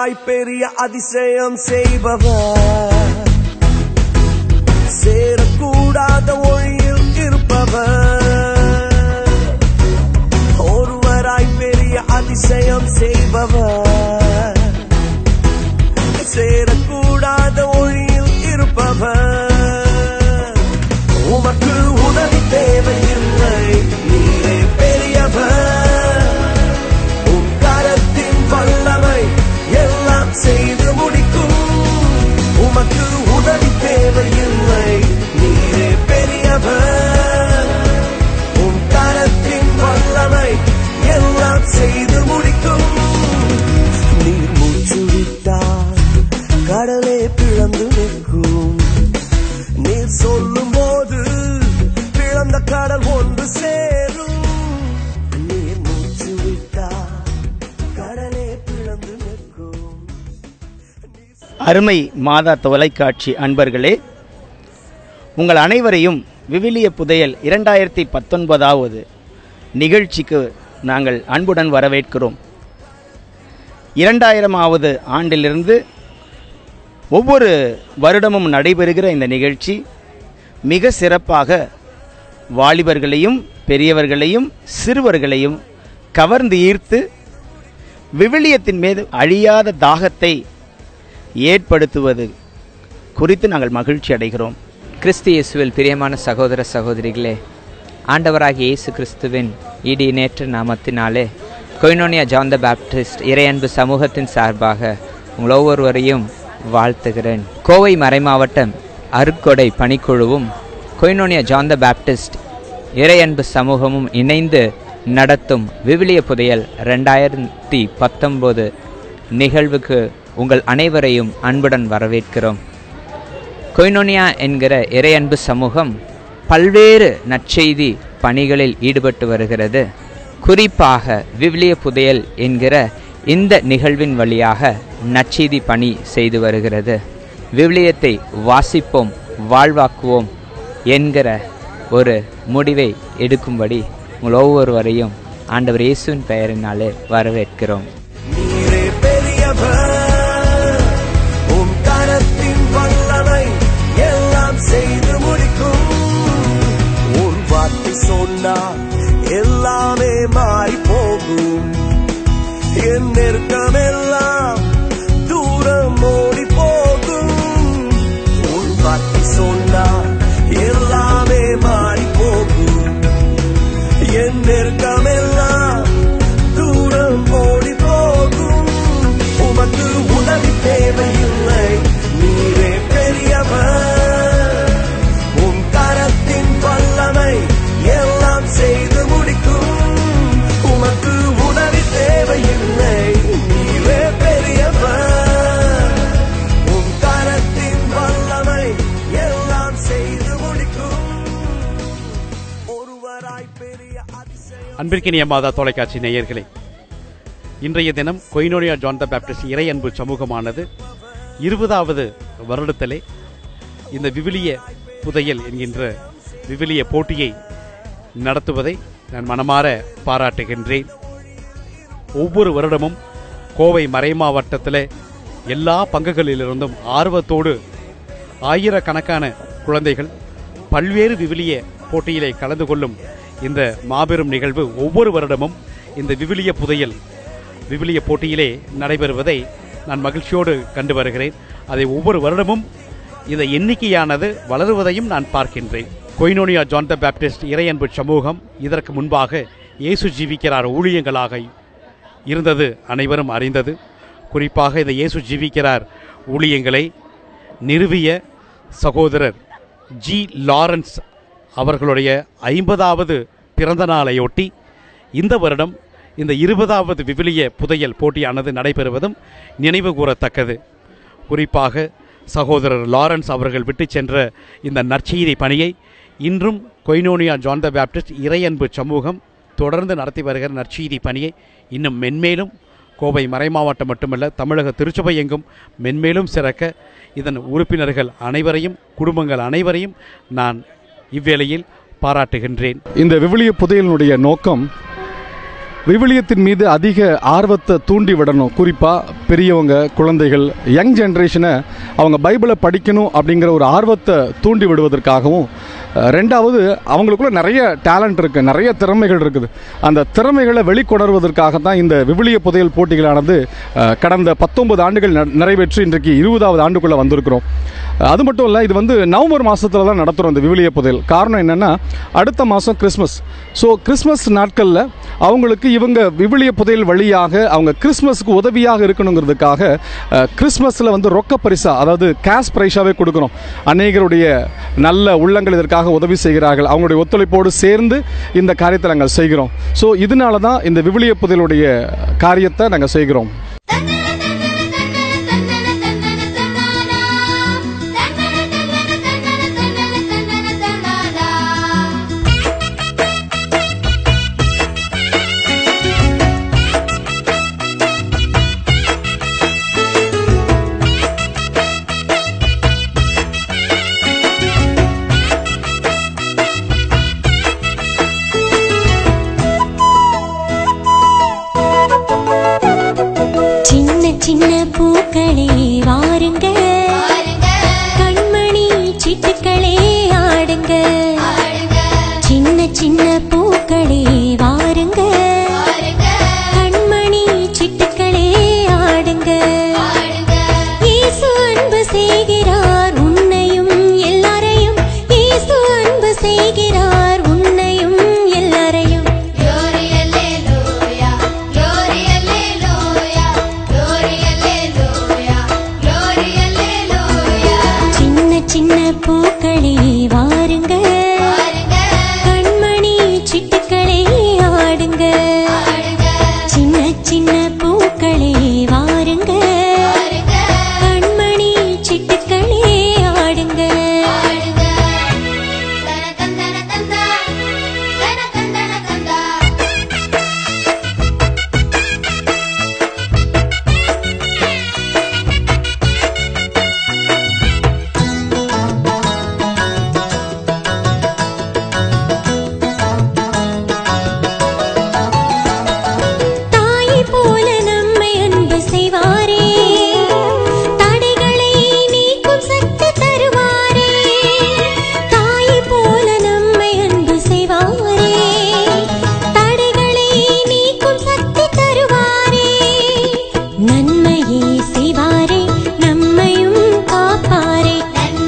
ஒருவராய் பெரிய அதிசயம் செய்பவர் சேரக்கூடாத ஒளியில் இருப்பவர் ஒருவராய் பெரிய அதிசயம் செய்பவர் சேரக்கூடாத ஒளியில் இருப்பவர் உமக்கு உதவி தேவையில்லை நீரே பெரியவர் உன் கரத்தின் வல்லமை எல்லாம் செய்து முடிக்கும் உமக்கு உதவி தேவையில்லை நீரே பெரியவர் உன் கரத்தின் வல்லமை எல்லாம் செய்து முடிக்கும் நீர் மூச்சு விட்டால் கடலே பிளந்து நிற்கும் நீர் சொல்லும் போது பிளந்த கடல் ஒன்று சேரும் நீர் மூச்சு விட்டால் கடலே பிளந்து நிற்கும் அருமை மாதா தொலைக்காட்சி அன்பர்களே உங்கள் அனைவரையும் விவிலிய புதையல் இரண்டாயிரத்தி பத்தொன்பதாவது நிகழ்ச்சிக்கு நாங்கள் அன்புடன் வரவேற்கிறோம் இரண்டாயிரமாவது ஆண்டிலிருந்து ஒவ்வொரு வருடமும் நடைபெறுகிற இந்த நிகழ்ச்சி மிக சிறப்பாக வாலிபர்களையும் பெரியவர்களையும் சிறுவர்களையும் கவர்ந்து ஈர்த்து விவிலியத்தின் மீது அழியாத தாகத்தை ஏற்படுத்துவது குறித்து நாங்கள் மகிழ்ச்சி அடைகிறோம் கிறிஸ்து இயேசுவில் பிரியமான சகோதர சகோதரிகளே ஆண்டவராகிய இயேசு கிறிஸ்துவின் இடி நேற்று நாமத்தினாலே கொய்னோனியா ஜான் த பேப்டிஸ்ட் இறையன்பு சமூகத்தின் சார்பாக உங்கள் ஒவ்வொருவரையும் வாழ்த்துகிறேன் கோவை மறைமாவட்டம் அருக்கொடை பணிக்குழுவும் கொய்னோனியா ஜான் த பேப்டிஸ்ட் இறையன்பு சமூகமும் இணைந்து நடத்தும் விவிலிய புதையல் ரெண்டாயிரத்தி பத்தொம்போது நிகழ்வுக்கு உங்கள் அனைவரையும் அன்புடன் வரவேற்கிறோம் கொய்னோனியா என்கிற இறையன்பு சமூகம் பல்வேறு நற்செய்தி பணிகளில் ஈடுபட்டு வருகிறது குறிப்பாக விவிலிய புதையல் என்கிற இந்த நிகழ்வின் வழியாக நற்செய்தி பணி செய்து வருகிறது விவிலியத்தை வாசிப்போம் வாழ்வாக்குவோம் என்கிற ஒரு முடிவை எடுக்கும்படி உங்கள் ஒவ்வொருவரையும் ஆண்டவர் இயேசுவின் பெயரினாலே வரவேற்கிறோம் நீரே பெரியவர் உன் கரத்தின் வல்லமை எல்லாம் செய்து முடிக்கும் உன் வார்த்தை சொன்னால் எல்லாமே மாறி போகும் என் நெருக்கமெல்லாம் தூரம் ஓடி போகும் உன் வார்த்தை சொன்னால் எல்லாமே மாறி போகும் என் நெருக்கமெல்லாம் தூரம் ஓடி போகும் உமக்கு உதவி தேவையில்லை நீரே பெரியவர் உன் கரத்தின் வல்லமை எல்லாம் செய்து முடிக்கும் உமக்கு உதவி தேவையில்லை நீரே பெரியவர் உன் கரத்தின் வல்லமை எல்லாம் செய்து முடிக்கும் ஒருவராய் பெரிய அதிசயம் அன்பிற்கினிய மாதா தொலைக்காட்சி நேயர்களே இன்றைய தினம் கொயினோனியா ஜான் த பேப்டிஸ்ட் இறை அன்பு சமூகமானது இருபதாவது வருடத்திலே இந்த விவிலிய புதையல் என்கின்ற விவிலிய போட்டியை நடத்துவதை நான் மனமாற பாராட்டுகின்றேன் ஒவ்வொரு வருடமும் கோவை மறைமாவட்டத்தில் எல்லா பங்குகளிலிருந்தும் ஆர்வத்தோடு ஆயிரக்கணக்கான குழந்தைகள் பல்வேறு விவிலிய போட்டியிலே கலந்து கொள்ளும் இந்த மாபெரும் நிகழ்வு ஒவ்வொரு வருடமும் இந்த விவிலிய புதையல் விவிலிய போட்டியிலே நடைபெறுவதை நான் மகிழ்ச்சியோடு கண்டு வருகிறேன் அதை ஒவ்வொரு வருடமும் இந்த எண்ணிக்கையானது வளருவதையும் நான் பார்க்கின்றேன் கொய்னோனியா ஜான் த பேப்டிஸ்ட் இறையன்பு சமூகம் இதற்கு முன்பாக இயேசு ஜீவிக்கிறார் ஊழியங்களாக இருந்தது அனைவரும் அறிந்தது குறிப்பாக இந்த இயேசு ஜீவிக்கிறார் ஊழியங்களை நிறுவிய சகோதரர் ஜி லாரன்ஸ் அவர்களுடைய ஐம்பதாவது பிறந்த நாளையொட்டி இந்த வருடம் இந்த இருபதாவது விவிலிய புதையல் போட்டியானது நடைபெறுவதும் நினைவு கூறத்தக்கது குறிப்பாக சகோதரர் லாரன்ஸ் அவர்கள் விட்டு சென்ற இந்த நற்செய்தி பணியை இன்றும் கொய்னோனியா ஜான் த பேப்டிஸ்ட் இறையன்பு சமூகம் தொடர்ந்து நடத்தி வருகிற நற்செய்தி பணியை இன்னும் மென்மேலும் கோவை மறைமாவட்டம் மட்டுமல்ல தமிழக திருச்சபை எங்கும் மென்மேலும் சிறக்க இதன் உறுப்பினர்கள் அனைவரையும் குடும்பங்கள் அனைவரையும் நான் இவ்வேளையில் பாராட்டுகின்றேன் இந்த விவிலிய புதையலினுடைய நோக்கம் விவிலியத்தின் மீது அதிக ஆர்வத்தை தூண்டி விடணும் குறிப்பாக பெரியவங்க குழந்தைகள் யங் ஜென்ரேஷனை அவங்க பைபிளை படிக்கணும் அப்படிங்கிற ஒரு ஆர்வத்தை தூண்டி விடுவதற்காகவும் அஹ், ரெண்டாவது அவங்களுக்குள்ள நிறைய டேலண்ட் இருக்குது நிறைய திறமைகள் இருக்குது அந்த திறமைகளை வெளிக்கொணர்வதற்காக தான் இந்த விவிலிய புதையல் போட்டிகளானது அஹ், கடந்த பத்தொன்பது ஆண்டுகள் ந- நிறைவேற்றி இன்றைக்கு இருபதாவது ஆண்டுக்குள்ளே வந்திருக்கிறோம் அஹ், அது மட்டும் இல்லை இது வந்து நவம்பர் மாதத்தில் தான் நடத்துகிறோம் இந்த விவிலிய புதையல் காரணம் என்னென்னா அடுத்த மாதம் கிறிஸ்மஸ் ஸோ கிறிஸ்மஸ் நாட்களில் அவங்களுக்கு இவங்க விவிலிய புதையல் வழியாக அவங்க கிறிஸ்மஸ்க்கு உதவியாக இருக்கணுங்கிறதுக்காக அஹ், கிறிஸ்மஸில் வந்து ரொக்க பரிசா அதாவது கேஷ் ப்ரைஸாகவே கொடுக்குறோம் அநேகருடைய நல்ல உள்ளங்கள் இதற்காக உதவி செய்கிறார்கள் அவங்களுடைய ஒத்துழைப்போடு சேர்ந்து இந்த காரியத்தை நாங்கள் செய்கிறோம் ஸோ இதனால தான் இந்த விவிலிய புதையலுடைய காரியத்தை நாங்கள் செய்கிறோம் சின்ன சின்ன பூக்களே வாருங்க கண்மணி சிட்டுக்களே ஆடுங்க சின்ன சின்ன பூக்களே வாருங்க கண்மணி சிட்டுக்களே ஆடுங்க இயேசு அன்பு செய்கிறார் உன்னையும் எல்லாரையும் இயேசு அன்பு செய்கிறார் உன்னையும் எல்லாரையும் சின்ன சின்ன பூக்களே வாருங்க கண்மணி சிட்டுக்களே ஆடுங்க சின்ன சின்ன பூக்களே வாருங்க கண்மணி சிட்டுக்களே ஆடுங்க தாயை போல நம்மை அன்பு செய்வாரே தடைகளை நீக்கும் சக்தி தருவாரே தாயை போல நம்மை அன்பு செய்வாரே தடைகளை நீக்கும் சக்தி தருவாரே நன்மையே செய்வாரே நம்மையும் காப்பாரே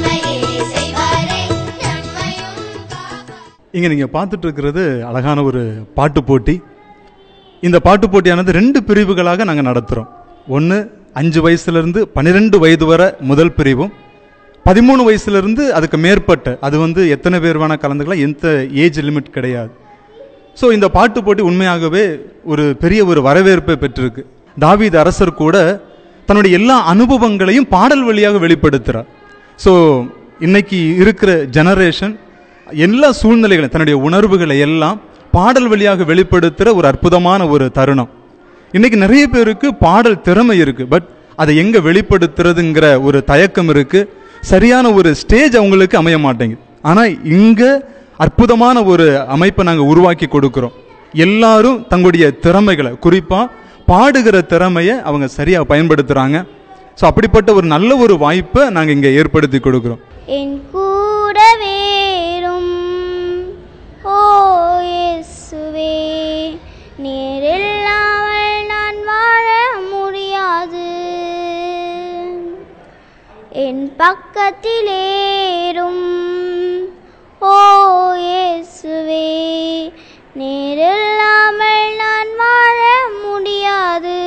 இங்கே நீங்கள் பார்த்துட்டு இருக்கிறது அழகான ஒரு பாட்டு போட்டி இந்த பாட்டு போட்டியானது ரெண்டு பிரிவுகளாக நாங்கள் நடத்துகிறோம் ஒன்று அஞ்சு வயசுலேருந்து பன்னிரெண்டு வயது வரை முதல் பிரிவும் பதிமூணு வயசுலேருந்து அதுக்கு மேற்பட்ட அது வந்து எத்தனை பேர் வேணால் கலந்துக்கலாம் எந்த ஏஜ் லிமிட் கிடையாது ஸோ இந்த பாட்டு போட்டி உண்மையாகவே ஒரு பெரிய ஒரு வரவேற்பை பெற்றிருக்கு தாவீது அரசர் கூட தன்னுடைய எல்லா அனுபவங்களையும் பாடல் வழியாக வெளிப்படுத்துகிறார் ஸோ இன்னைக்கு இருக்கிற ஜெனரேஷன் எல்லா சூழ்நிலைகளையும் தன்னுடைய உணர்வுகளை எல்லாம் பாடல் வழியாக வெளிப்படுத்துகிற ஒரு அற்புதமான ஒரு தருணம் இன்னைக்கு நிறைய பேருக்கு பாடல் திறமை இருக்கு பட் அதை எங்க வெளிப்படுத்துறதுங்கிற ஒரு தயக்கம் இருக்கு சரியான ஒரு ஸ்டேஜ் அவங்களுக்கு அமைய மாட்டேங்குது ஆனா இங்க அற்புதமான ஒரு அமைப்பை நாங்க உருவாக்கி கொடுக்கிறோம் எல்லாரும் தங்களுடைய திறமைகளை குறிப்பா பாடுகிற திறமையை அவங்க சரியா பயன்படுத்துறாங்க ஸோ அப்படிப்பட்ட ஒரு நல்ல ஒரு வாய்ப்பை நாங்க இங்க ஏற்படுத்தி கொடுக்கிறோம் என் கூட வேறும் ஓ இயேசுவே நீரில்லாமல் நான் வாழ முடியாது என் பக்கத்திலேறும் ஓ இயேசுவே நீரில்லாமல் நான் வாழ முடியாது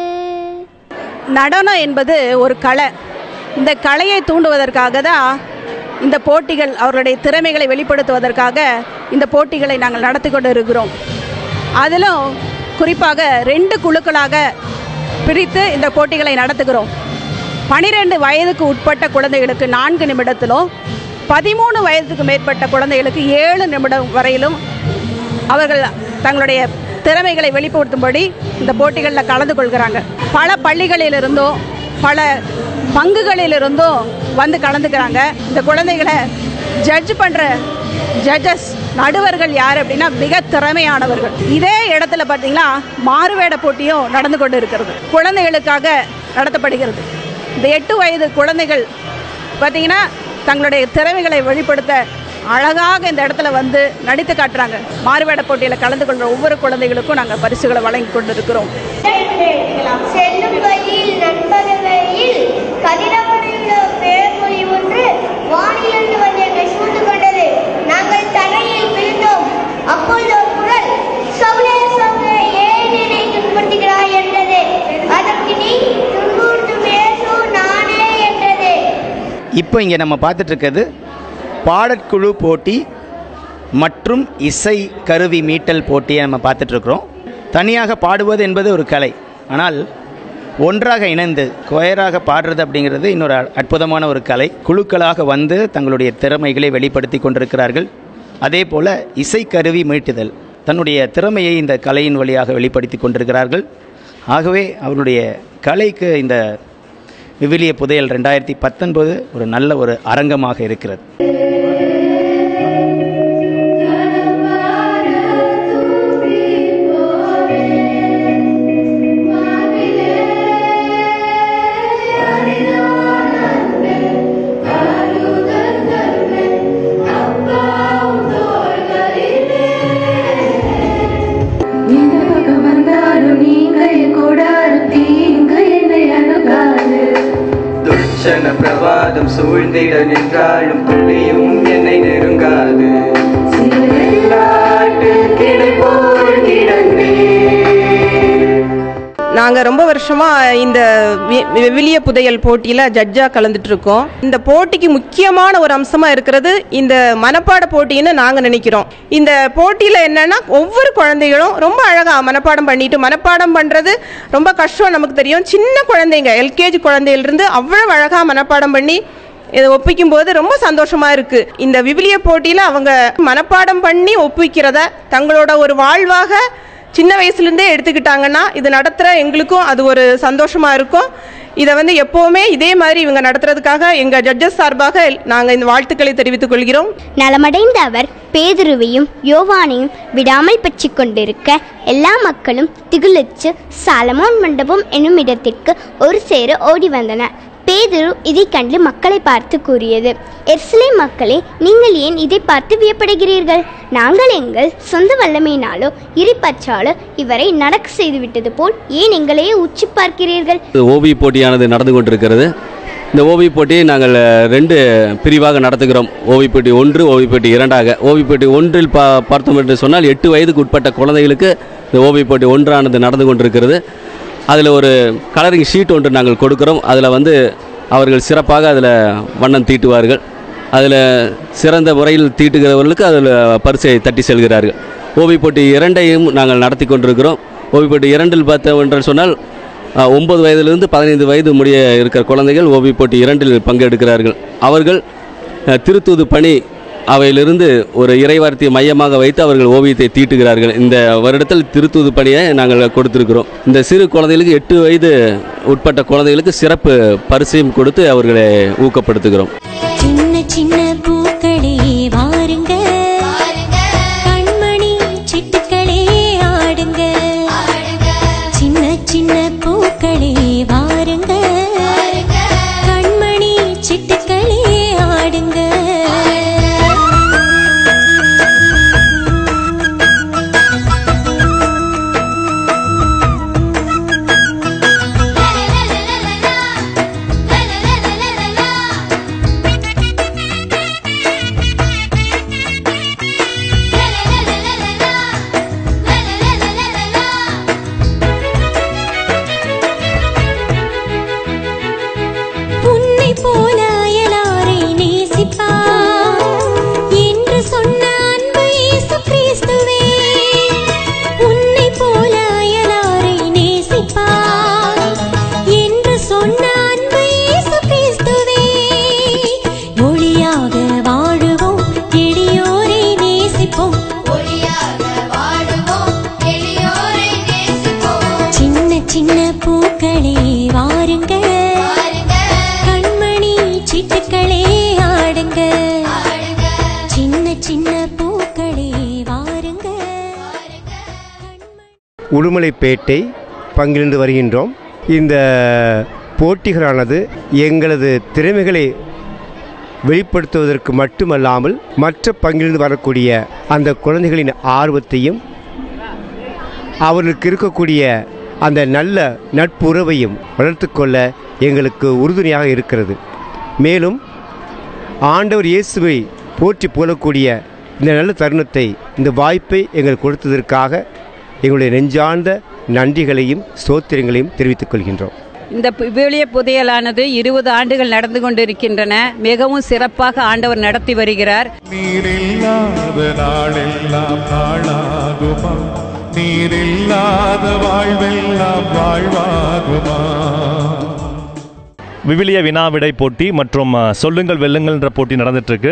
நடனம் என்பது ஒரு கலை இந்த கலையை தூண்டுவதற்காக தான் இந்த போட்டிகள் அவருடைய திறமைகளை வெளிப்படுத்துவதற்காக இந்த போட்டிகளை நாங்கள் நடத்தி கொண்டு இருக்கிறோம் அதிலும் குறிப்பாக ரெண்டு குழுக்களாக பிரித்து இந்த போட்டிகளை நடத்துகிறோம் பனிரெண்டு வயதுக்கு உட்பட்ட குழந்தைகளுக்கு நான்கு நிமிடத்திலும் பதிமூணு வயதுக்கு மேற்பட்ட குழந்தைகளுக்கு ஏழு நிமிடம் வரையிலும் அவர்கள் தங்களுடைய திறமைகளை வெளிப்படுத்தும்படி இந்த போட்டிகளில் கலந்து கொள்கிறாங்க பல பள்ளிகளிலிருந்தும் பல பங்குகளிலிருந்தும் வந்து கலந்துக்கிறாங்க இந்த குழந்தைகளை ஜட்ஜ் பண்ணுற ஜட்ஜஸ் நடுவர்கள் யார் அப்படின்னா மிக திறமையானவர்கள் இதே இடத்துல பார்த்தீங்கன்னா மாறுவேட போட்டியும் நடந்து கொண்டு இருக்கிறது குழந்தைகளுக்காக நடத்தப்படுகிறது இந்த எட்டு வயது குழந்தைகள் பார்த்தீங்கன்னா தங்களுடைய திறமைகளை வெளிப்படுத்த அழகாக இந்த இடத்துல வந்து நடித்து காட்டுறாங்க மாறுவேட போட்டியில் கலந்து கொள்கிற ஒவ்வொரு குழந்தைகளுக்கும் நாங்கள் பரிசுகளை வழங்கி கொண்டிருக்கிறோம் செல்லும் வழியில் நண்பகல் வேளையில் கதிரவனுள்ள பேர்மொழி ஒன்று வானிலிருந்து வந்து என்னை சூழ்ந்து கொண்டது நாங்கள் தரையில் விழுந்தோம் அப்பொழுது ஒரு குரல் சவுலே சவுலே ஏன் என்னை துன்புறுத்துகிறாய் என்றது அதற்கு நீ துன்புறுத்தும் இயேசு நானே என்றது இப்போ இங்கே நம்ம பார்த்துட்டு இருக்கிறது பாடற்குழு போட்டி மற்றும் இசை கருவி மீட்டல் போட்டியை நம்ம பார்த்துட்டு இருக்கிறோம் தனியாக பாடுவது என்பது ஒரு கலை ஆனால் ஒன்றாக இணைந்து கொயராக பாடுறது அப்படிங்கிறது இன்னொரு அ- அற்புதமான ஒரு கலை குழுக்களாக வந்து தங்களுடைய திறமைகளை வெளிப்படுத்தி கொண்டிருக்கிறார்கள் அதே போல் இசைக்கருவி மீட்டுதல் தன்னுடைய திறமையை இந்த கலையின் வழியாக வெளிப்படுத்தி கொண்டிருக்கிறார்கள் ஆகவே அவருடைய கலைக்கு இந்த விவிலிய புதையல் ரெண்டாயிரத்தி பத்தொன்பது ஒரு நல்ல ஒரு அரங்கமாக இருக்கிறது இந்த பக்கம் வந்தாலும் நீங்கள் கூடாரும் தீங்கு என்னை அணுகாது துர்ச்சன பிரவாதம் சூழ்ந்திட நின்றாலும் துளியும் என்னை நெருங்காது சிறுநாட்டு கிடை போல் கிடந்தேன் நாங்கள் ரொம்ப வருஷமாக இந்த வி- விவிலிய புதையல் போட்டியில் ஜட்ஜாக கலந்துட்டு இருக்கோம் இந்த போட்டிக்கு முக்கியமான ஒரு அம்சமாக இருக்கிறது இந்த மனப்பாட போட்டின்னு நாங்கள் நினைக்கிறோம் இந்த போட்டியில் என்னன்னா ஒவ்வொரு குழந்தைகளும் ரொம்ப அழகாக மனப்பாடம் பண்ணிட்டு மனப்பாடம் பண்ணுறது ரொம்ப கஷ்டம் நமக்கு தெரியும் சின்ன குழந்தைங்க எல்கேஜி குழந்தையிலிருந்து அவ்வளவு அழகாக மனப்பாடம் பண்ணி இதை ஒப்பிக்கும் போது ரொம்ப சந்தோஷமா இருக்கு இந்த விவிலிய போட்டியில அவங்க மனப்பாடம் பண்ணி ஒப்பிக்கிறத தங்களோட ஒரு வாழ்வாக சின்ன வயசுலேருந்தே எடுத்துக்கிட்டாங்கன்னா இது நடத்துகிற எங்களுக்கும் அது ஒரு சந்தோஷமா இருக்கும் இதை வந்து எப்போவுமே இதே மாதிரி இவங்க நடத்துறதுக்காக எங்கள் ஜட்ஜஸ் சார்பாக நாங்கள் இந்த வாழ்த்துக்களை தெரிவித்துக் கொள்கிறோம் நலமடைந்த அவர் பேதுருவையும் யோவானையும் விடாமல் பற்றிக் கொண்டிருக்க எல்லா மக்களும் திகிலுச்சு சாலமோன் மண்டபம் என்னும் இடத்திற்கு ஒரு சேர ஓடி வந்தனர் பேதுரு இதை கண்டு மக்களை பார்த்து கூறியது எர்சிலே மக்களே நீங்கள் ஏன் இதை பார்த்து வியப்படுகிறீர்கள் நாங்கள் எங்கள் சொந்த வல்லமையினாலோ இரிப்பற்றாலோ இவரை நடக்க செய்துவிட்டது போல் ஏன் எங்களையே உச்சி பார்க்கிறீர்கள் ஓவிய போட்டியானது நடந்து கொண்டிருக்கிறது இந்த ஓவிய போட்டியை நாங்கள் ரெண்டு பிரிவாக நடத்துகிறோம் ஓவிய போட்டி ஒன்று ஓவிய போட்டி இரண்டாக ஓவிய போட்டி ஒன்றில் பா பார்த்தோம் என்று சொன்னால் எட்டு வயதுக்கு உட்பட்ட குழந்தைகளுக்கு இந்த ஓவிய போட்டி ஒன்றானது நடந்து கொண்டிருக்கிறது அதில் ஒரு கலரிங் ஷீட் ஒன்று நாங்கள் கொடுக்குறோம் அதில் வந்து அவர்கள் சிறப்பாக அதில் வண்ணம் தீட்டுவார்கள் அதில் சிறந்த முறையில் தீட்டுகிறவர்களுக்கு அதில் பரிசை தட்டி செல்கிறார்கள் ஓவிய போட்டி இரண்டையும் நாங்கள் நடத்தி கொண்டிருக்கிறோம் ஓவிய போட்டி இரண்டில் பார்த்தோம் என்று சொன்னால் அஹ், ஒன்பது வயதிலிருந்து பதினைந்து வயது முடிய இருக்கிற குழந்தைகள் ஓவிய போட்டி இரண்டில் பங்கெடுக்கிறார்கள் அவர்கள் அஹ், திருத்தூது பணி அவையிலிருந்து ஒரு இறைவார்த்தையை மையமாக வைத்து அவர்கள் ஓவியத்தை தீட்டுகிறார்கள் இந்த வருடத்தில் திருத்தூது பணியை நாங்கள் கொடுத்திருக்கிறோம் இந்த சிறு குழந்தைகளுக்கு எட்டு வயது உட்பட்ட குழந்தைகளுக்கு சிறப்பு பரிசையும் கொடுத்து அவர்களை ஊக்கப்படுத்துகிறோம் சின்ன சின்ன பூக்களே வாருங்க கண்மணி சிட்டுக்களே ஆடுங்க சின்ன சின்ன பூக்களே வாருங்க கண்மணி சிட்டுக்களே ஆடுங்க உன்னை போல அயலாரை நேசிப்பார் என்று சொன்ன அன்பு இயேசு கிறிஸ்துவே உன்னை போல அயலாரை நேசிப்பார் என்று சொன்ன அன்பு இயேசு கிறிஸ்துவே ஒளியாக வாழுவோம் எளியோரை நேசிப்போம் சின்ன சின்ன பூக்களே வாருங்க கண்மணி சிட்டுக்களே ஆடுங்க சின்ன சின்ன பூக்களே வாருங்க உடுமலைப்பேட்டை பங்கிலிருந்து வருகின்றோம் இந்த போட்டிகளானது எங்களது திறமைகளை வெளிப்படுத்துவதற்கு மட்டுமல்லாமல் மற்ற பங்கிலிருந்து வரக்கூடிய அந்த குழந்தைகளின் ஆர்வத்தையும் அவர்களுக்கு இருக்கக்கூடிய அந்த நல்ல நட்புறவையும் வளர்த்துக்கொள்ள எங்களுக்கு உறுதுணையாக இருக்கிறது மேலும் ஆண்டவர் இயேசுவை போற்றி புகழக்கூடிய இந்த நல்ல தருணத்தை இந்த வாய்ப்பை எங்களுக்கு கொடுத்ததற்காக எங்களுடைய நெஞ்சார்ந்த நன்றிகளையும் ஸ்தோத்திரங்களையும் தெரிவித்துக் கொள்கின்றோம் இந்த விவிலிய புதையலானது இருபது ஆண்டுகள் நடந்து கொண்டிருக்கின்றன மிகவும் சிறப்பாக ஆண்டவர் நடத்தி வருகிறார் நீரில்லாத நாளெல்லாம் நாளாகுமா நீரில்லாத வாழ்வெல்லாம் வாழ்வாகுமா விவிலிய வினாவிடை போட்டி மற்றும் அஹ், சொல்லுங்கள் வெல்லுங்கள்ன்ற போட்டி நடந்துட்டுருக்கு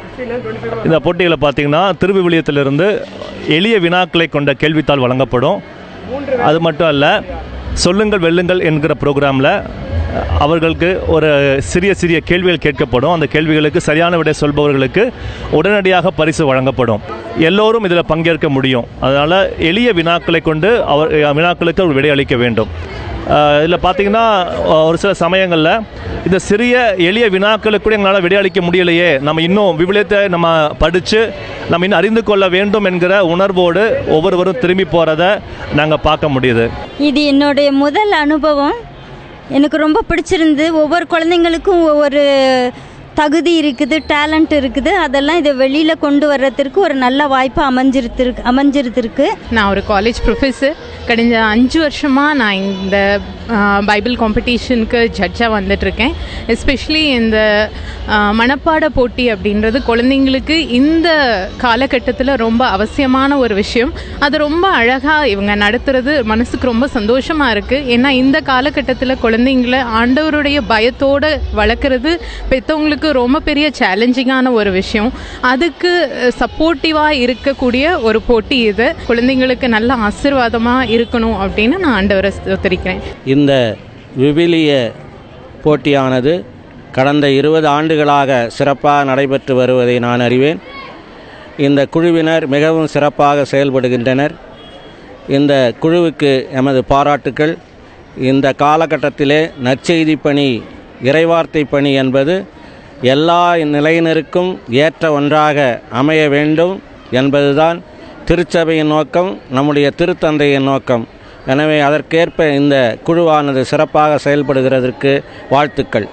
இந்த போட்டியில் பார்த்தீங்கன்னா திருவிவிலியத்திலிருந்து எளிய வினாக்களை கொண்ட கேள்வித்தாள் வழங்கப்படும் அது மட்டும் அல்ல சொல்லுங்கள் வெல்லுங்கள் என்கிற ப்ரோக்ராமில் அவர்களுக்கு ஒரு சிறிய சிறிய கேள்விகள் கேட்கப்படும் அந்த கேள்விகளுக்கு சரியான விடை சொல்பவர்களுக்கு உடனடியாக பரிசு வழங்கப்படும் எல்லோரும் இதில் பங்கேற்க முடியும் அதனால் எளிய வினாக்களை கொண்டு அவர் வினாக்களுக்கு அவர் விடை அளிக்க வேண்டும் இதில் பார்த்தீங்கன்னா ஒரு சில சமயங்களில் இந்த சிறிய எளிய வினாக்களுக்கு கூட எங்களால் விடையளிக்க முடியலையே நம்ம இன்னும் விவிலியத்தை நம்ம படித்து நம்ம இன்னும் அறிந்து கொள்ள வேண்டும் என்கிற உணர்வோடு ஒவ்வொருவரும் திரும்பி போகிறத நாங்கள் பார்க்க முடியுது இது என்னுடைய முதல் அனுபவம் எனக்கு ரொம்ப பிடிச்சிருந்து ஒவ்வொரு குழந்தைங்களுக்கும் ஒவ்வொரு தகுதி இருக்குது டேலண்ட் இருக்குது அதெல்லாம் இதை வெளியில் கொண்டு வர்றதுக்கு ஒரு நல்ல வாய்ப்பு அமைஞ்சிருத்திருக்கு அமைஞ்சிருத்திருக்கு நான் ஒரு காலேஜ் ப்ரொஃபஸர் கடந்த அஞ்சு வருஷமாக நான் இந்த பைபிள் காம்படிஷனுக்கு ஜட்ஜாக வந்துட்டுருக்கேன் எஸ்பெஷலி இந்த ஆ, மனப்பாட போட்டி அப்படின்றது குழந்தைங்களுக்கு இந்த காலகட்டத்தில் ரொம்ப அவசியமான ஒரு விஷயம் அது ரொம்ப அழகாக இவங்க நடத்துறது மனசுக்கு ரொம்ப சந்தோஷமாக இருக்குது ஏன்னா இந்த காலகட்டத்தில் குழந்தைங்கள ஆண்டவருடைய பயத்தோடு வளர்க்குறது பெற்றவங்களுக்கு ரொம்ப பெரிய சேலஞ்சிங்கான ஒரு விஷயம் அதுக்கு சப்போர்ட்டிவாக இருக்கக்கூடிய ஒரு போட்டி இது குழந்தைங்களுக்கு நல்ல ஆசீர்வாதமாக இருக்கணும் அப்படின்னு நான் ஆண்டவரை ஸ்தோத்திரிக்கிறேன் இந்த விவிலிய போட்டியானது கடந்த இருபது ஆண்டுகளாக சிறப்பாக நடைபெற்று வருவதை நான் அறிவேன் இந்த குழுவினர் மிகவும் சிறப்பாக செயல்படுகின்றனர் இந்த குழுவுக்கு எமது பாராட்டுக்கள் இந்த காலகட்டத்திலே நற்செய்தி பணி இறைவார்த்தை பணி என்பது எல்லா நிலையினருக்கும் ஏற்ற ஒன்றாக அமைய வேண்டும் என்பதுதான் திருச்சபையின் நோக்கம் நம்முடைய திருத்தந்தையின் நோக்கம் எனவே அதற்கேற்ப இந்த குழுவானது சிறப்பாக செயல்படுகிறதற்கு வாழ்த்துக்கள்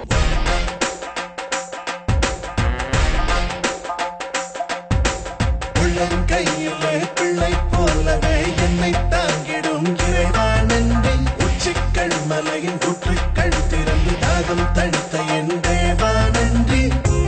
உள்ளங்கையிலே பிள்ளை போலவே என்னை தாங்கிடும் இறைவா நன்றி உச்சிக்கள் மலையின் புற்றுக்கள் திறந்து தாகம் தடுத்த என் தேவா நன்றி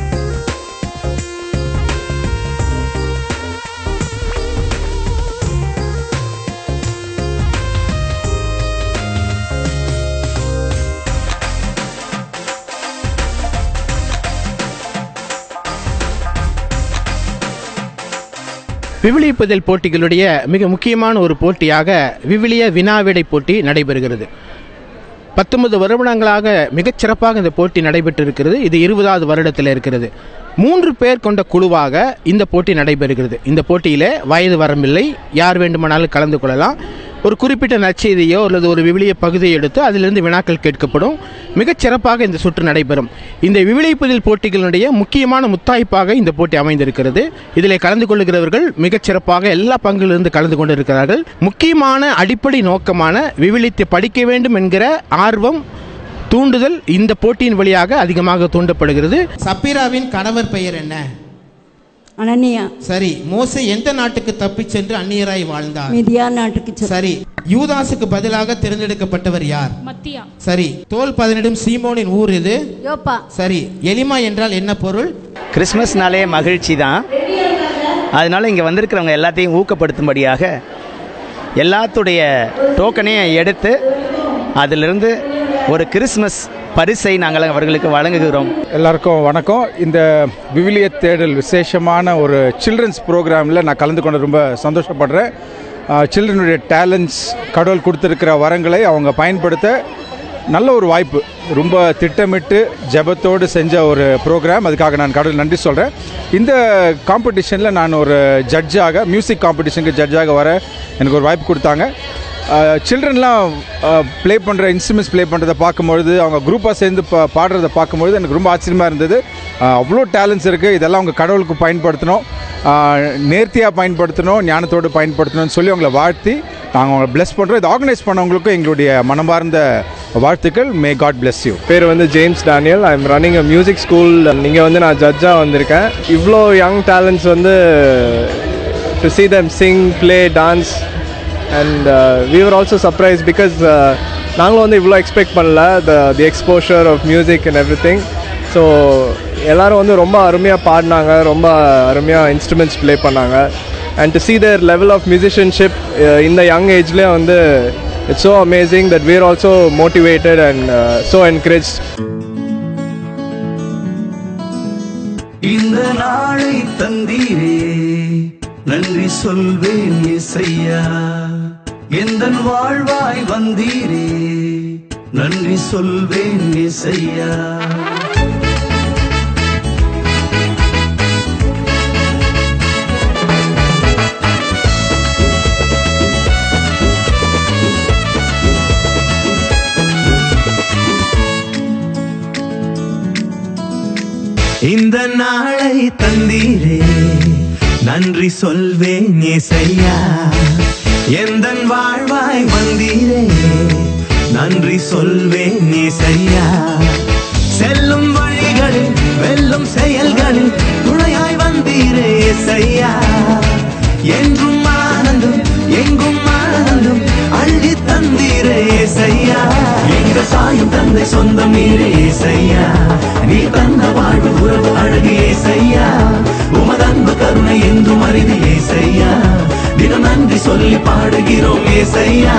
விவிலிய புதல் போட்டிகளுடைய மிக முக்கியமான ஒரு போட்டியாக விவிலிய வினாவிடை போட்டி நடைபெறுகிறது பத்தொன்பது வருடங்களாக மிகச் சிறப்பாக இந்த போட்டி நடைபெற்றிருக்கிறது இது இருபதாவது வருடத்தில் இருக்கிறது மூன்று பேர் கொண்ட குழுவாக இந்த போட்டி நடைபெறுகிறது இந்த போட்டியில் வயது வரம்பில்லை யார் வேண்டுமானாலும் கலந்து கொள்ளலாம் ஒரு குறிப்பிட்ட நற்செய்தியோ அல்லது ஒரு விவிலிய பகுதியை எடுத்து அதிலிருந்து வினாக்கள் கேட்கப்படும் மிகச் சிறப்பாக இந்த சுற்று நடைபெறும் இந்த விவிலிய புதில் போட்டிகளுடைய முக்கியமான முத்தாய்ப்பாக இந்த போட்டி அமைந்திருக்கிறது இதில் கலந்து கொள்ளுகிறவர்கள் மிகச் சிறப்பாக எல்லா பங்கிலிருந்து கலந்து கொண்டிருக்கிறார்கள் முக்கியமான அடிப்படை நோக்கமான விவிலியத்தை படிக்க வேண்டும் என்கிற ஆர்வம் தூண்டுதல் இந்த போட்டியின் வழியாக அதிகமாக தூண்டப்படுகிறது சப்பீராவின் கணவர் பெயர் என்ன அனனியா சரி மோசே எந்த நாட்டுக்கு தப்பிச் சென்று அந்நியராய் வாழ்ந்தார் மிதியா நாட்டுக்கு சரி யூதாசுக்கு பதிலாக தேர்ந்தெடுக்கப்பட்டவர் யார் மத்தியா சரி தோல் பதினெடும் சீமோனின் ஊர் இது யோப்பா சரி எலிமா என்றால் என்ன பொருள் கிறிஸ்மஸ்னாலே மகிழ்ச்சி தான் அதனால் இங்கே வந்திருக்கிறவங்க எல்லாத்தையும் ஊக்கப்படுத்தும்படியாக எல்லாத்துடைய டோக்கனையும் எடுத்து அதிலிருந்து ஒரு கிறிஸ்மஸ் பரிசை நாங்கள் அவர்களுக்கு வழங்குகிறோம் எல்லாருக்கும் வணக்கம் இந்த விவிலிய தேடல் விசேஷமான ஒரு சில்ட்ரன்ஸ் ப்ரோக்ராமில் நான் கலந்து கொண்டு ரொம்ப சந்தோஷப்படுறேன் சில்ட்ரனுடைய டேலண்ட்ஸ் கடவுள் கொடுத்துருக்கிற வரங்களை அவங்க பயன்படுத்த நல்ல ஒரு வாய்ப்பு ரொம்ப திட்டமிட்டு ஜெபத்தோடு செஞ்ச ஒரு ப்ரோக்ராம் அதுக்காக நான் கடவுள் நன்றி சொல்கிறேன் இந்த காம்படிஷனில் நான் ஒரு ஜட்ஜாக மியூசிக் காம்படிஷனுக்கு ஜட்ஜாக வர எனக்கு ஒரு வாய்ப்பு கொடுத்தாங்க சில்ட்ரன்லாம் ப்ளே பண்ணுற இன்ஸ்ட்ருமெண்ட்ஸ் ப்ளே பண்ணுறதை பார்க்கும்பொழுது அவங்க குரூப்பாக சேர்ந்து பா பாடுறதை பார்க்கும்பொழுது எனக்கு ரொம்ப ஆச்சரியமாக இருந்தது அஹ், அவ்வளோ டேலண்ட்ஸ் இருக்குது இதெல்லாம் அவங்க கடவுளுக்கு பயன்படுத்தணும் நேர்த்தியாக பயன்படுத்தணும் ஞானத்தோடு பயன்படுத்தணும்னு சொல்லி அவங்கள வாழ்த்தி நாங்கள் அவங்களை ப்ளெஸ் பண்ணுறோம் இதை ஆர்கனைஸ் பண்ணவங்களுக்கும் எங்களுடைய மனமார்ந்த வாழ்த்துக்கள் மே காட் bless யூ பேர் வந்து James Daniel I am running a music school இங்கே வந்து நான் ஜட்ஜாக வந்திருக்கேன் இவ்வளோ யங் டேலண்ட்ஸ் வந்து to see them sing play dance and uh, we were also surprised because uh, நாங்களும் வந்து இவ்வளோ எக்ஸ்பெக்ட் பண்ணல the the exposure of music and everything so எல்லோரும் வந்து ரொம்ப அருமையாக பாடினாங்க ரொம்ப அருமையாக இன்ஸ்ட்ருமெண்ட்ஸ் ப்ளே பண்ணாங்க and to see their level of musicianship uh, இந்த யங் ஏஜ்லேயே வந்து it's so amazing that we are also motivated and uh, so encouraged இந்த நாளை தந்தீரே நன்றி சொல்வேன் இசையா எந்த வாழ்வாய் வந்தீரே நன்றி சொல்வேன் இசையா இந்த நாளை தந்தீரே நன்றி சொல்வேன் இசையா எந்த வாழ்வாய் வந்தீரே நன்றி சொல்வேன் இசையா செல்லும் வழிகளில் வெல்லும் செயல்களில் துணையாய் வந்தீரே இசையா என்றும் ஆனந்தம் எங்கும் ஆனந்தம் அள்ளி தந்தீரே இசையா எங்க சாயும் தந்தை சொந்தம் நீரே இசையா நீ தந்த வாழ்வு உறவு அழகு ஏசையா உமதன்பு கருணை என்றும் அரிது ஏசையா தினம் நன்றி சொல்லி பாடுகிறோம் ஏசையா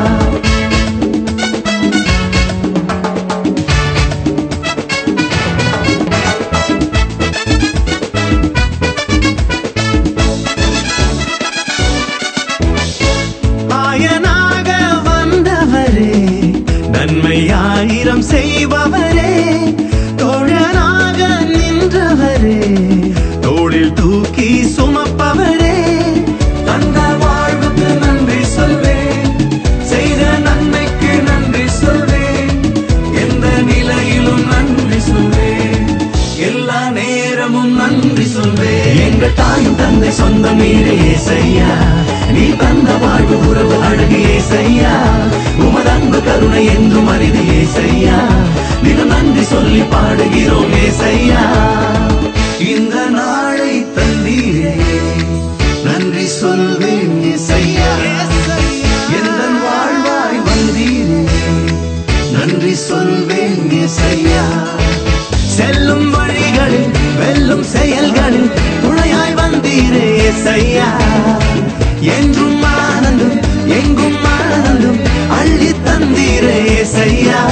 ஆயனாக வந்தவரே நன்மை ஆயிரம் செய்பவரே தோழனாக நின்றவரே தோளில் தூக்கி சுமப்பவரே தந்த வாழ்வுக்கு நன்றி சொல்வேன் செய்த நன்மைக்கு நன்றி சொல்வேன் எந்த நிலையிலும் நன்றி சொல்வேன் எல்லா நேரமும் நன்றி சொல்வேன் எங்கள் தாயும் தந்தை சொந்தம் நீரே ஏசையா நீ தந்த வாழ்வு உறவு அழகு ஏசையா உமதன்பு கருணை என்றும் அரிது ஏசையா தினம் நன்றி சொல்லி பாடுகிறோம் ஏசையா இந்த நாளை தந்தீரே நன்றி சொல்வேன் ஏசையா எந்த வாழ்வாய் வந்தீரே நன்றி சொல்வேன் ஏசையா செல்லும் வழிகளில் வெல்லும் செயல்களில் துணையாய் வந்தீரே ஏசையா என்றும் ஆனந்தம் எங்கும் ஆனந்தம் அள்ளி தந்தீரே ஏசையா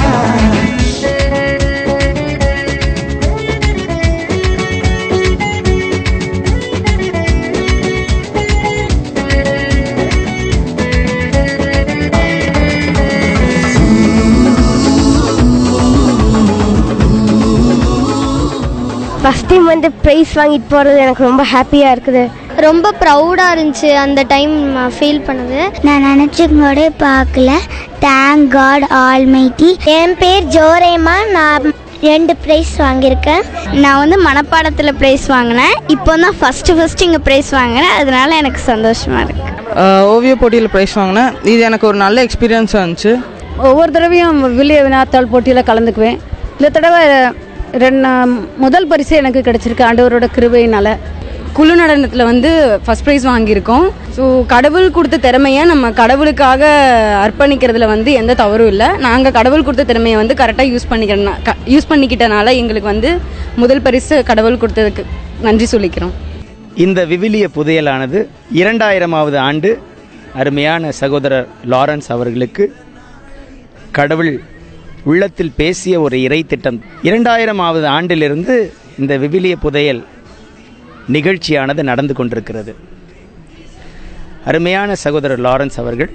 ஃபஸ்ட் டைம் வந்து ப்ரைஸ் வாங்கிட்டு போகிறது எனக்கு ரொம்ப ஹாப்பியாக இருக்குது ரொம்ப ப்ரௌடாக இருந்துச்சு அந்த டைம் ஃபீல் பண்ணது நான் நினச்சும் கூட பார்க்கல தேங்க் காட் ஆல்மைட்டி என் பேர் ஜோரேமா நான் ரெண்டு ப்ரைஸ் வாங்கியிருக்கேன் நான் வந்து மனப்பாடத்தில் ப்ரைஸ் வாங்கினேன் இப்போ தான் ஃபஸ்ட்டு ஃபஸ்ட்டு இங்கே ப்ரைஸ் வாங்கினேன் அதனால எனக்கு சந்தோஷமாக இருக்கு ஓவிய போட்டியில் ப்ரைஸ் வாங்கினேன் இது எனக்கு ஒரு நல்ல எக்ஸ்பீரியன்ஸாக இருந்துச்சு ஒவ்வொரு தடவையும் வில்லிய வினாத்தாள் போட்டியில் கலந்துக்குவேன் இந்த தடவை ரெண்டு முதல் பரிசு எனக்கு கிடச்சிருக்கு ஆண்டவரோட கிருபையினால் குழு நடனத்தில் வந்து ஃபஸ்ட் ப்ரைஸ் வாங்கியிருக்கோம் ஸோ கடவுள் கொடுத்த திறமையை நம்ம கடவுளுக்காக அர்ப்பணிக்கிறதுல வந்து எந்த தவறும் இல்லை நாங்கள் கடவுள் கொடுத்த திறமையை வந்து கரெக்டாக யூஸ் பண்ணிக்கிறனா யூஸ் பண்ணிக்கிட்டனால எங்களுக்கு வந்து முதல் பரிசு கடவுள் கொடுத்ததுக்கு நன்றி சொல்லிக்கிறோம் இந்த விவிலிய புதையலானது இரண்டாயிரமாவது ஆண்டு அருமையான சகோதரர் லாரன்ஸ் அவர்களுக்கு கடவுள் உள்ளத்தில் பேசிய ஒரு இறை திட்டம் இரண்டாயிரமாவது ஆண்டிலிருந்து இந்த விவிலிய புதையல் நிகழ்ச்சியானது நடந்து கொண்டிருக்கிறது அருமையான சகோதரர் லாரன்ஸ் அவர்கள்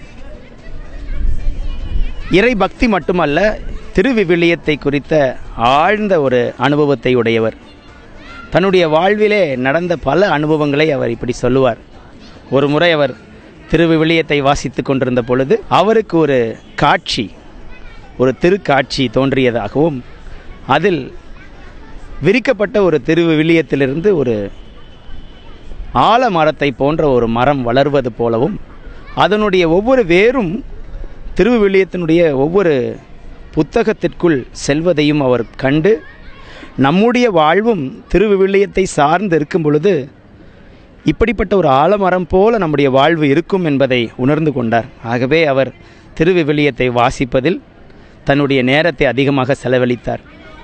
இறை பக்தி மட்டுமல்ல திருவிவிலியத்தை குறித்த ஆழ்ந்த ஒரு அனுபவத்தை உடையவர் தன்னுடைய வாழ்விலே நடந்த பல அனுபவங்களை அவர் இப்படி சொல்லுவார் ஒரு முறை அவர் திருவிவிலியத்தை வாசித்து கொண்டிருந்த பொழுது அவருக்கு ஒரு காட்சி ஒரு திருக்காட்சி தோன்றியதாகவும் அதில் விரிக்கப்பட்ட ஒரு திருவிவிலியத்திலிருந்து ஒரு ஆலமரத்தை போன்ற ஒரு மரம் வளர்வது போலவும் அதனுடைய ஒவ்வொரு வேரும் திருவிவிலியத்தினுடைய ஒவ்வொரு புத்தகத்திற்குள் செல்வதையும் அவர் கண்டு நம்முடைய வாழ்வும் திருவிவிலியத்தை சார்ந்து இருக்கும் பொழுது இப்படிப்பட்ட ஒரு ஆலமரம் போல நம்முடைய வாழ்வு இருக்கும் என்பதை உணர்ந்து கொண்டார் ஆகவே அவர் திருவிவிலியத்தை வாசிப்பதில் தன்னுடைய நேரத்தை அதிகமாக செலவழித்தார்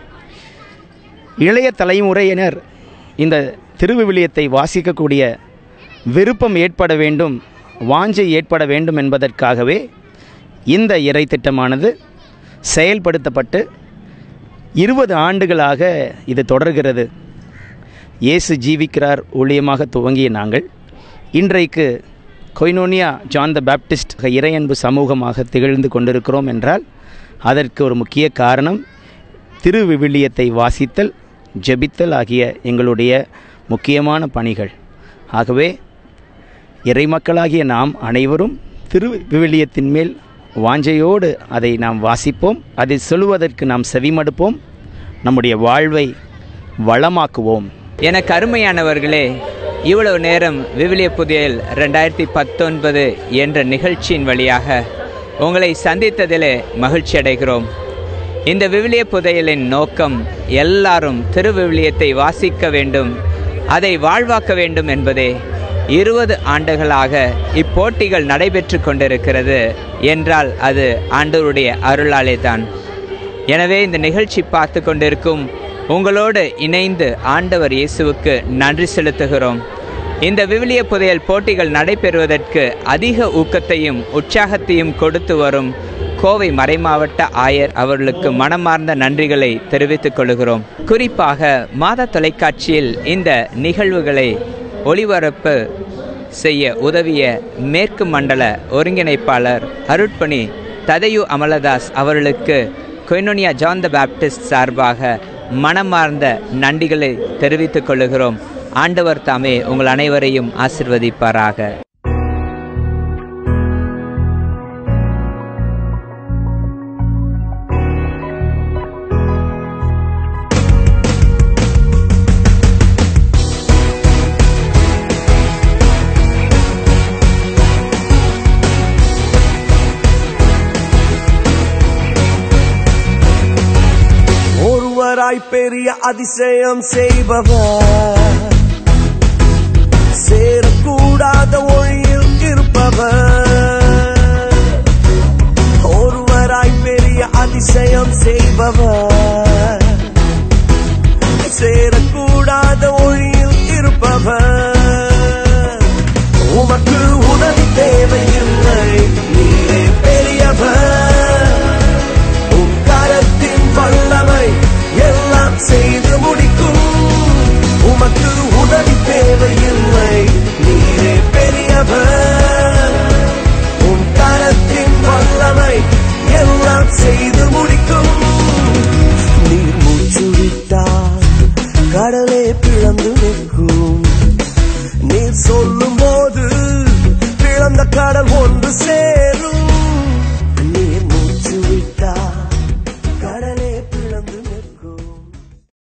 இளைய தலைமுறையினர் இந்த திருவிவிலியத்தை வாசிக்கக்கூடிய விருப்பம் ஏற்பட வேண்டும் வாஞ்சை ஏற்பட வேண்டும் என்பதற்காகவே இந்த இறை திட்டமானது செயல்படுத்தப்பட்டு இருபது ஆண்டுகளாக இது தொடர்கிறது இயேசு ஜீவிக்கிறார் ஊழியமாக துவங்கிய நாங்கள் இன்றைக்கு கொய்னோனியா ஜான் த பேப்டிஸ்ட் இறையன்பு சமூகமாக திகழ்ந்து கொண்டிருக்கிறோம் என்றால் அதற்கு ஒரு முக்கிய காரணம் திருவிவிலியத்தை வாசித்தல் ஜெபித்தல் ஆகிய எங்களுடைய முக்கியமான பணிகள் ஆகவே இறைமக்களாகிய நாம் அனைவரும் திருவிவிலியத்தின் மேல் வாஞ்சையோடு அதை நாம் வாசிப்போம் அதை சொல்லுவதற்கு நாம் செவிமடுப்போம் நம்முடைய வாழ்வை வளமாக்குவோம் எனக்கு அருமையானவர்களே இவ்வளவு நேரம் விவிலிய புதியல் ரெண்டாயிரத்தி பத்தொன்பது என்ற நிகழ்ச்சியின் வழியாக உங்களை சந்தித்ததிலே மகிழ்ச்சி அடைகிறோம் இந்த விவிலிய புதையலின் நோக்கம் எல்லாரும் திருவிவிலியத்தை வாசிக்க வேண்டும் அதை வாழ்வாக்க வேண்டும் என்பதே இருபது ஆண்டுகளாக இப்போட்டிகள் நடைபெற்று கொண்டிருக்கிறது என்றால் அது ஆண்டவருடைய அருளாலே தான் எனவே இந்த நிகழ்ச்சி பார்த்து கொண்டிருக்கும் உங்களோடு இணைந்து ஆண்டவர் இயேசுவுக்கு நன்றி செலுத்துகிறோம் இந்த விவிலிய புதையல் போட்டிகள் நடைபெறுவதற்கு அதிக ஊக்கத்தையும் உற்சாகத்தையும் கொடுத்து வரும் கோவை மறைமாவட்ட ஆயர் அவர்களுக்கு மனமார்ந்த நன்றிகளை தெரிவித்துக் கொள்கிறோம் குறிப்பாக மாத தொலைக்காட்சியில் இந்த நிகழ்வுகளை ஒளிபரப்பு செய்ய உதவிய மேற்கு மண்டல ஒருங்கிணைப்பாளர் அருட்பணி ததையு அமலதாஸ் அவர்களுக்கு கொய்னோனியா ஜான் த பேப்டிஸ்ட் சார்பாக மனமார்ந்த நன்றிகளை தெரிவித்துக் கொள்கிறோம் ஆண்டவர் தாமே உங்கள் அனைவரையும் ஆசிர்வதிப்பாராக ஒருவராய் பெரிய அதிசயம் செய்பவர் சேரக்கூடாத ஒளியில் இருப்பவர் ஒருவராய் பெரிய அதிசயம் செய்பவர் சேரக்கூடாத ஒளியில் இருப்பவர் உமக்கு உதவி தேவையில்லை நீரே பெரியவர் உம் கரத்தின் வல்லமை எல்லாம் செய்து முடிக்கும் உமக்கு உதவி தேவையில்லை நீரே பெரியவர் உம் கரத்தின் வல்லமை எல்லாம் செய்து முடிக்கும் நீர் மூச்சுவிட்டால் கடலே பிளந்து நிற்கும் நீர் சொல்லும் போது பிளந்த கடல் ஒன்று சேரும்